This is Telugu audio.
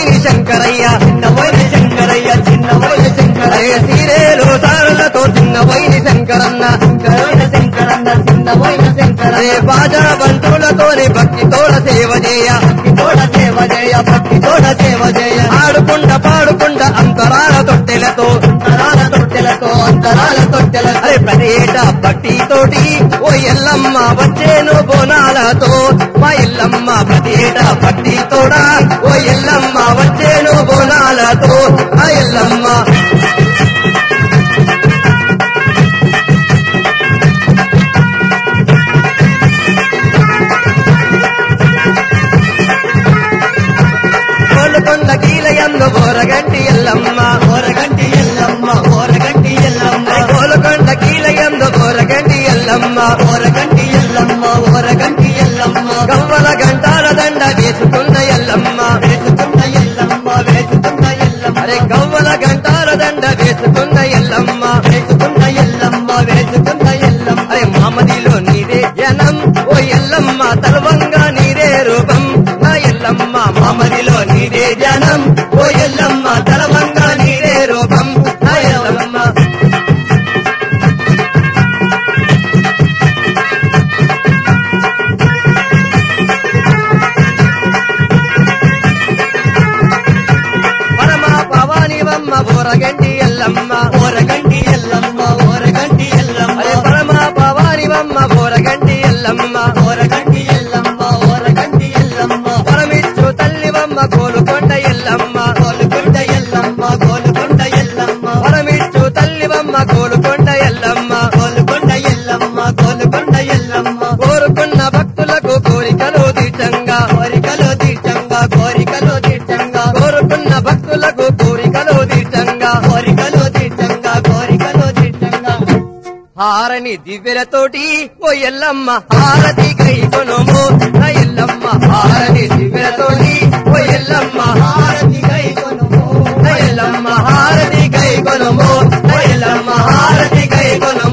వైరి శంకరయ్య చిన్న వైన శంకరయ్య చిన్న వైన శంకరయ్య అరే సీరేలు సారలతో చిన్న వైరి శంకరన్న శంకరైన శంకరన్న చిన్న వైన శంకరయ్య అరే బాజా బంతులతోని భక్తి తోడ సేవ చేయ భక్తి తోడ సేవ చేయ భక్తి తోడ సేవ చేయ ఆడుకుంట పాడుకుంట అంతరాల తొట్టెలతో అంతరాల తొట్టెలతో అంతరాల తొట్టెలతో అరే ప్రదేట భక్తి తోటి ఓ ఎల్లమ్మ వచ్చేను బోనాలతో మా ఎల్లమ్మ ప్రదేట భక్తి తోడా ఓ ఎల్లమ్మ వచ్చేను బోనాలతో ఆ ఎల్లమ్మ కోలుకొండ కీలయందు బోరగంటి ఎల్లమ్మ ఓరగంటి ఎల్లమ్మ ఓరగంటి ఎల్లమ్మ అరే కోలుకొండ కీలయందు బోరగంటి ఎల్లమ్మ ఓరగంటి ఎల్లమ్మ ఓరగంటి ఎల్లమ్మ గవ్వల గంటాల దండ వేసుకున్న ఎల్లమ్మ వేసుకున్న ఎల్లమ్మ వేసుకున్న ఎల్లమ్మ అరే గవ్వల గంటాల దండ వేసుకున్న ఎల్లమ్మ వేసుకున్న ఎల్లమ్మ వేసుకున్న ఎల్లమ్మ అరే మామదిలో నీదే జనం ఓ ఎల్లమ్మ తలవంగా నీదే రూపం నా ఎల్లమ్మ మామదిలో నీదే జనం ఓ ఎల్లమ్మ తలవంగా నీదే రూపం నా ఎల్లమ్మ పరమ పవానివమ్మ బోరగంటి ఎల్లమ్మ ఓరగంటి ఎల్లమ్మ ఓరగంటి ఎల్లమ్మ అరే పరమ పవానివమ్మ బోరగంటి ఎల్లమ్మ ఓరగంటి ఎల్లమ్మ ఓరగంటి ఎల్లమ్మ పరమిచ్చు తల్లివమ్మ కోలుకొండ ఎల్లమ్మ గోలుకొండ ఎల్లమ్మ గోలుకొండ ఎల్లమ్మ పరమిచ్చు తల్లివమ్మ కోలుకొండ ఎల్లమ్మ గోలుకొండ ఎల్లమ్మ గోలుకొండ ఎల్లమ్మ కోరుకున్న భక్తులకు కోరికలు తీర్చంగా కోరికలు తీర్చంగా కోరికలు తీర్చంగా కోరుకున్న భక్తులకు కోరికలు తీర్చంగా కోరికలు తీర్చంగా కోరికలు తీర్చంగా హారని దివ్యలతోటి ఓ ఎల్లమ్మ హారతి కై కొనుము నా ఎల్లమ్మ హారని దివ్యలతోటి ఓ ఎల్లమ్మ హారతి కై కొనుము నా ఎల్లమ్మ హారతి కై కొనుము నా ఎల్లమ్మ హారతి కై కొనుము